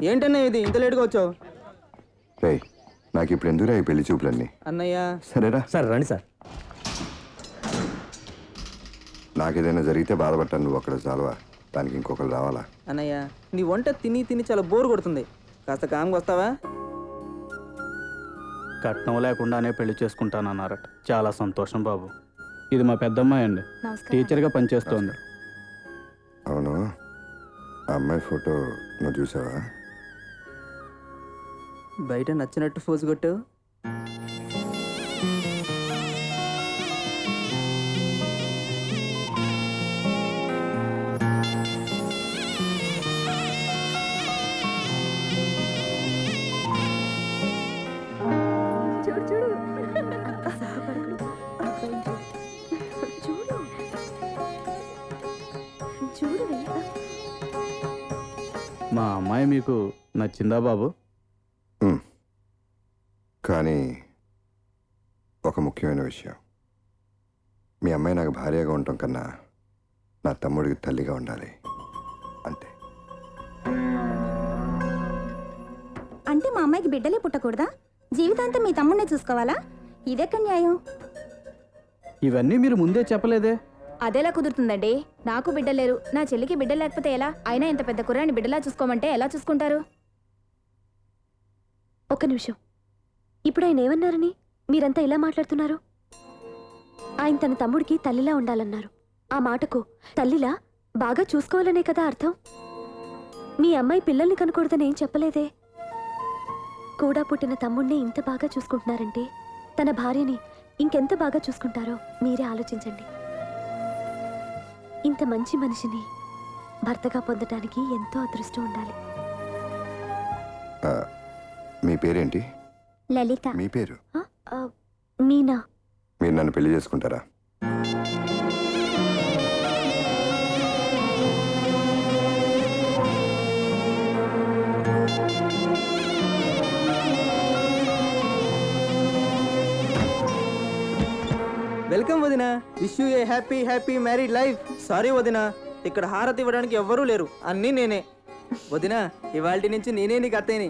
ఏంటన్నయ్య ఇది ఇంత లేట్గా వచ్చావు రే నాకు ఇప్పుడు ఎందుకురా ఈ పెళ్లి చూపులన్నీ అన్నయ్య సరేరా సార్ రండి సార్ నాకేదైనా జరిగితే బాధపడతాను నువ్వు అక్కడ చాలవా దానికి ఇంకొకరు రావాలా అన్నయ్య నీ వంట తిని తిని చాలా బోర్ కొడుతుంది కాస్త కామ్గా వస్తావా కట్నం లేకుండానే పెళ్లి చేసుకుంటానన్నారట చాలా సంతోషం బాబు ఇది మా పెద్దమ్మాయి అండి టీచర్గా పనిచేస్తోంది అవును ఆ అమ్మాయి ఫోటో నువ్వు చూసావా బయట నచ్చినట్టు ఫోజు కొట్టావు చూడు చూడు చూడు చూడు వెయ్య. మా అమ్మాయి మీకు నచ్చిందా బాబు ఉమ్. కానీ ఒక ముఖ్యమైన విషయం మీ అమ్మాయి నాకు భార్యగా ఉండటం కన్నా నా తమ్ముడికి తల్లిగా ఉండాలి అంతే అంటే మా అమ్మాయికి బిడ్డలే పుట్టకూడదా జీవితాంతం మీ తమ్ముడినే చూసుకోవాలా ఇదెక్కడ న్యాయం ఇవన్నీ మీరు ముందే చెప్పలేదే అదెలా కుదురుతుందండి నాకు బిడ్డ లేరు నా చెల్లికి బిడ్డ లేకపోతే ఎలా అయినా ఇంత పెద్ద కుర్రాన్ని బిడ్డలా చూసుకోమంటే ఎలా చూసుకుంటారు ఒక్క నిమిషం ఇప్పుడు ఆయన ఏమన్నారని మీరంతా ఇలా మాట్లాడుతున్నారు ఆయన తన తమ్ముడికి తల్లిలా ఉండాలన్నారు ఆ మాటకు తల్లిలా బాగా చూసుకోవాలనే కదా అర్థం మీ అమ్మాయి పిల్లల్ని కనకూడదని ఏం చెప్పలేదే కూడా పుట్టిన తమ్ముడిని ఇంత బాగా చూసుకుంటున్నారంటే తన భార్యని ఇంకెంత బాగా చూసుకుంటారో మీరే ఆలోచించండి ఇంత మంచి మనిషిని భర్తగా పొందటానికి ఎంతో అదృష్టం ఉండాలి ఆ, మీ పేరేంటి లలిత మీ పేరు మీనా మీరు నన్ను పెళ్లి చేసుకుంటారా వెల్కమ్ వదిన wish you a happy happy married life sorry వదిన ఇక్కడ హారతి ఇవ్వడానికి ఎవ్వరూ లేరు అన్నీ నేనే వదిన ఇవాళ నుంచి నేనే నీకు అత్తయ్యని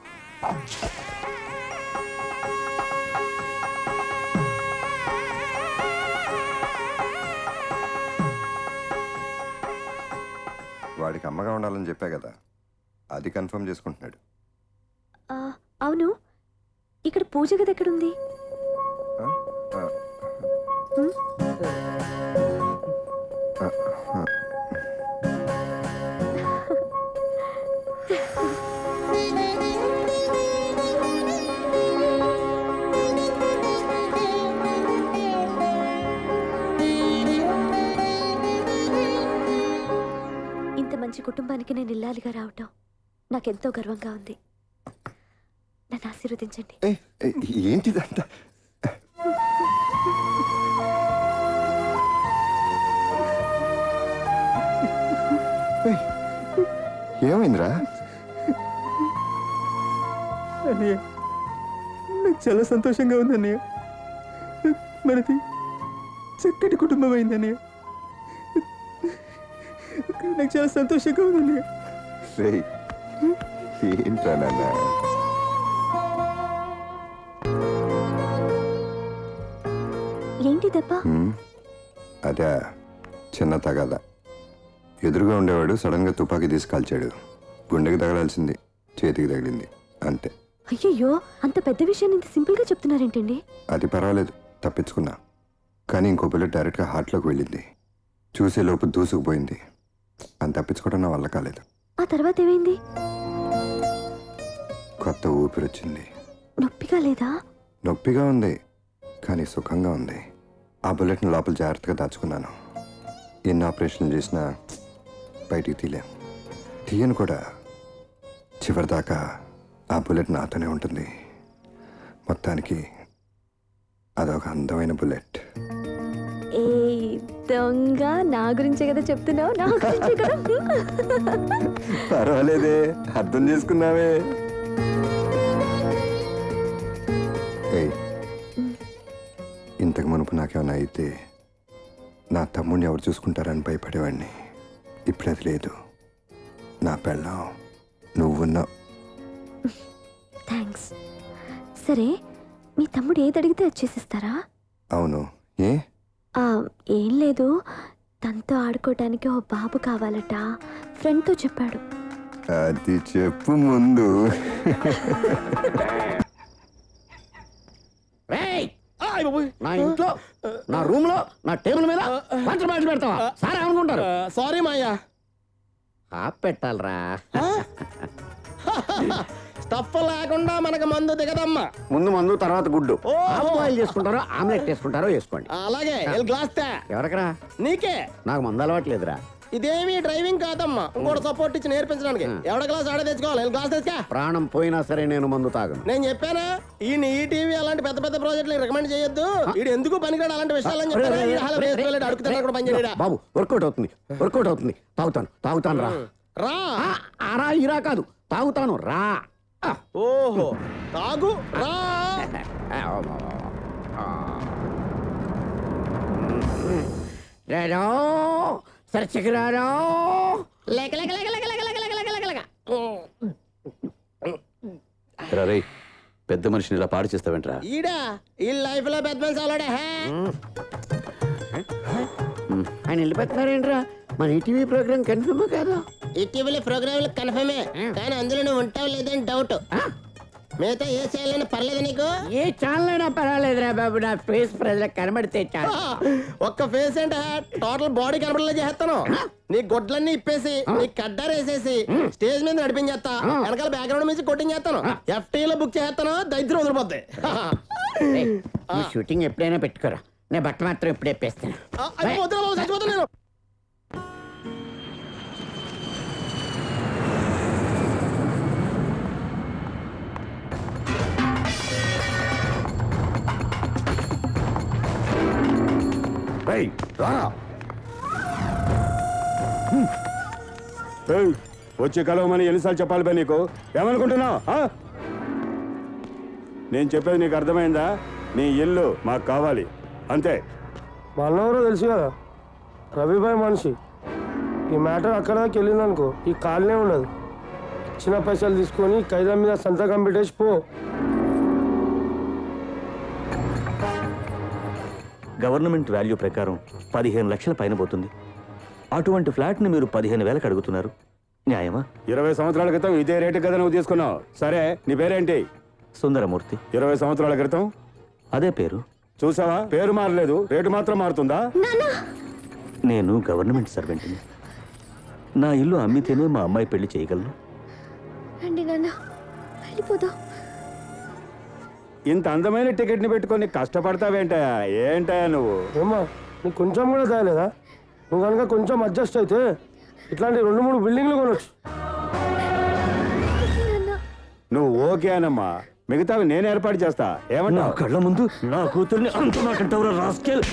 వాడికి అమ్మగా ఉండాలని చెప్పా కదా అది కన్ఫర్మ్ చేసుకుంటున్నాడు ఆ, అవును ఇక్కడ పూజ గది ఎక్కడుంది ఆ? ఆ, హ్మ్? ఆ, ఆ. ఇంత మంచి కుటుంబానికి నేను ఇల్లాలిగా రావటం నాకెంతో గర్వంగా ఉంది నన్ను ఆశీర్వదించండి ఏయ్, ఏయ్, ఏంటిదంతా ఏయ్, ఏమైందిరా అన్నయ్య నాకు చాలా సంతోషంగా ఉంది అన్నయ్య మనది చక్కటి కుటుంబం అయింది అన్నయ్య నాకు చాలా సంతోషంగా ఉంది అన్నయ్య రేయ్, ఏంట్రా నాన్న ఏంటి దెబ్బ హ్మ్? అదే చిన్న తగాద ఎదురుగా ఉండేవాడు సడన్గా తుపాకీ తీసి కాల్చాడు గుండెకి తగలాల్సింది చేతికి తగిలింది అంతే అయ్యయ్యో అంత పెద్ద విషయాన్ని ఇంత సింపుల్ గా చెప్తున్నారేంటండి అది పర్వాలేదు తప్పించుకున్నా కానీ ఇంకో పిల్ల డైరెక్ట్గా హార్ట్లోకి వెళ్ళింది చూసే లోపు దూసుకుపోయింది అని తప్పించుకోవడం నా వల్ల కాలేదు ఆ తర్వాత ఏమైంది కొత్త ఊపిరి వచ్చింది నొప్పిగా లేదా నొప్పిగా ఉంది కానీ సుఖంగా ఉంది ఆ బుల్లెట్ని లోపల జాగ్రత్తగా దాచుకున్నాను ఎన్ని ఆపరేషన్లు చేసినా బయటికి తీలేం తీయను కూడా చివరిదాకా ఆ బుల్లెట్ నాతోనే ఉంటుంది మొత్తానికి అదొక అందమైన బుల్లెట్ ఏ దొంగ నా గురించే కదా చెప్తున్నావు నా గురించే కదా పర్వాలేదే అర్థం చేసుకున్నావే ఏయ్ ఇంతకు మునుపు నాకేమైనా అయితే నా తమ్ముడిని ఎవరు చూసుకుంటారని భయపడేవాడిని ఇప్పుడు అది లేదు నా పెళ్ళం నువ్వున్నావు థ్యాంక్స్ సరే మీ తమ్ముడు ఏది అడిగితే అది చేసిస్తారా అవును ఏ ఆ, ఏం లేదు తనతో ఆడుకోవడానికి ఓ బాబు కావాలట ఫ్రెండ్తో చెప్పాడు అది చెప్పు ముందు రేయ్! నా ఇంట్లో నా రూమ్ లో నా టేబుల్ మీద పంచ బాటిల్ పెడతావా సార్ ఏమనుకుంటారు సారీ మాయా ఆప్ పెట్టాలరా స్టఫ్ లేకుండా మనకు మందు దిగదమ్మా ముందు మందు తర్వాత గుడ్డు ఓ! హాఫ్ బాయిల్ చేసుకుంటారో ఆమ్లెట్ వేసుకుంటారో వేసుకోండి అలాగే వెళ్ళి గ్లాస్ తే ఎవరికరా నీకే నాకు మందు అలవాట్లేదురా ఇదేమి డ్రైవింగ్ కాదమ్మా ఇంకోటి సపోర్ట్ ఇచ్చి నేర్పించడానికి ఎవడ గ్లాస్ ఆడే తెచ్చుకోవాలి వెళ్ళి గ్లాస్ తెచ్చుకా ప్రాణం పోయినా సరే నేను మందు తాగను నేను చెప్పానా ఈ ఈ టీవీ అలాంటి పెద్ద పెద్ద ప్రాజెక్టులు రికమెండ్ చేయొద్దు వీడు ఎందుకు పనికిరాడు అలాంటి విషయాలని రే, రే, చెప్పాను రే, రే, రే, రే, అడుగుతాను కూడా పని చేయడా బాబు వర్కౌట్ అవుతుంది వర్కౌట్ అవుతుంది తాగుతాను తాగుతాను రా రా ఆ, ఆరా ఇరా కాదు తాగుతాను రా ఆ. ఓహో తాగు రా రారో సరచకరారో లేక లేక లేక లేక లేక లేక లేక లేక లేక లేక రే పెద్ద మనిషిని ఇలా పాడు చేస్తావేంట్రా ఈడా ఈ లైఫ్ లో పెద్ద మనిషి అలాడే హే ఆయన వెళ్ళిపోతున్నారేంట్రా మన ఈటీవీ ప్రోగ్రామ్ కన్ఫర్మ్ కాదు ఇటీవల ప్రోగ్రాంలు కన్ఫర్మే కానీ అందులో నువ్వు ఉంటావు లేదని డౌట్ మిగతా ఏ చేయాలని పర్లేదు నీకు ఏ ఛానల్ అయినా పర్వాలేదురా బాబు నా ఫేస్ ప్రజలకు కనబడితే చాలు ఒక్క ఫేస్ ఏంట టోటల్ బాడీ కనబడలే చేస్తాను నీ గొడ్లన్నీ ఇప్పేసి నీ కడ్డారు వేసేసి స్టేజ్ మీద నడిపించేస్తా వెనకాల బ్యాక్గ్రౌండ్ మీద కొట్టింగ్ చేస్తాను FT లో బుక్ చేస్తాను దరిద్రం వదిలిపోద్ది ఏయ్, నువ్వు షూటింగ్ ఎప్పుడైనా పెట్టుకోరా నేను బట్ట మాత్రం ఎప్పుడు ఎప్పేస్తాను ఆ, అయ్యో, వద్దురా బాబు, చచ్చిపోతాను నేను వచ్చి కలవమని ఎన్నిసార్లు చెప్పాలి బా నీకు ఏమనుకుంటున్నావు ఆ? నేను చెప్పేది నీకు అర్థమైందా నీ ఇల్లు మాకు కావాలి అంతే వాళ్ళెవరో తెలుసు కదా రవిబాయ్ మనిషి ఈ మ్యాటర్ అక్కడ దాకా వెళ్ళిందనుకో ఈ కాలనే ఉండదు చిన్న పైసలు తీసుకొని ఖైదా మీద సంతకం పెట్టేసి పో గవర్నమెంట్ వాల్యూ ప్రకారం పదిహేను లక్షల పైన పోతుంది అటువంటి ఫ్లాట్ని మీరు పదిహేను వేలకు అడుగుతున్నారు న్యాయమా ఇరవై సంవత్సరాల క్రితం ఇదే రేటు కదా నువ్వు తీసుకున్నావు సరే నీ పేరేంటి సుందరమూర్తి ఇరవై సంవత్సరాల క్రితం అదే పేరు చూసావా పేరు మారలేదు రేటు మాత్రం మారుతుందా నేను గవర్నమెంట్ సర్వెంట్ని నా ఇల్లు అమ్మితేనే మా అమ్మాయి పెళ్లి చేయగలను రండి నాన్న వెళ్ళిపోదాం ఇంత అందమైన టికెట్ ని పెట్టుకొని కష్టపడతావేంటయా ఏంటయా నువ్వు ఏమ్మా నీకు కొంచెం కూడా తేలేదా నువ్వు కనుక కొంచెం అడ్జస్ట్ అయితే ఇట్లాంటి రెండు మూడు బిల్డింగ్లు కొనొచ్చు నువ్వు ఓకే అనమ్మా మిగతావి నేను ఏర్పాటు చేస్తా నా ఏమంటావు కళ్ళ ముందు నా కూతుర్ని అంత మాటంటావురా రాస్కెల్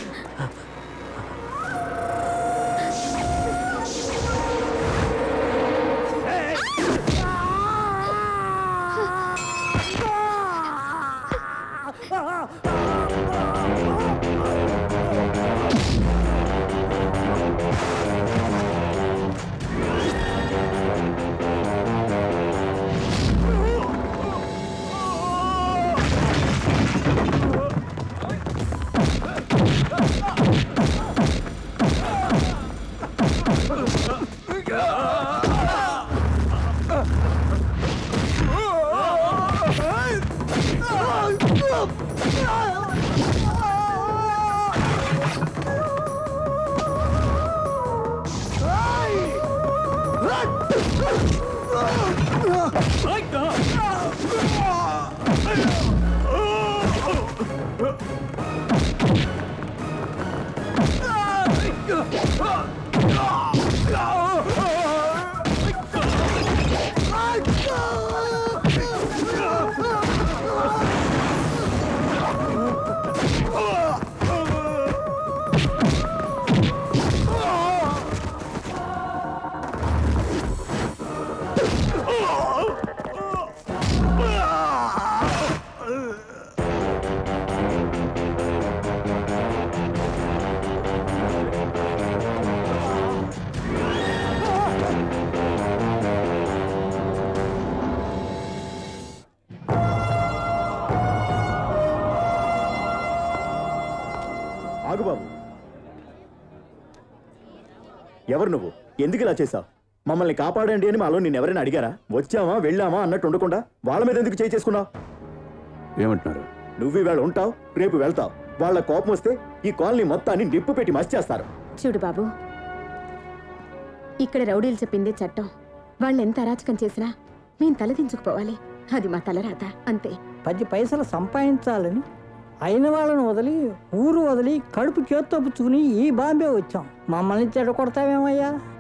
ఎవరు నువ్వు ఎందుకు ఇలా చేశావు మమ్మల్ని కాపాడండి అని మాలో నేను ఎవరైనా అడిగారా వచ్చామా వెళ్ళామా అన్నట్టు ఉండకుండా వాళ్ళ మీద ఎందుకు చేయి చేసుకున్నావు ఏమంటున్నారు నువ్వు ఇవాళ ఉంటావు రేపు వెళ్తావు వాళ్ళ కోపం వస్తే ఈ కాలనీ మొత్తాన్ని నిప్పు పెట్టి మసి చేస్తారు చూడు బాబు ఇక్కడ రౌడీలు చెప్పిందే చట్టం వాళ్ళు ఎంత అరాచకం చేసినా మేం తలదించుకుపోవాలి అది మా తలరాత అంతే పది పైసలు సంపాదించాలని అయిన వాళ్ళని వదిలి ఊరు వదిలి కడుపు చేత్తో పుచ్చుకుని ఈ బాంబే వచ్చాం మమ్మల్ని చెడ కొడతావేమయ్యా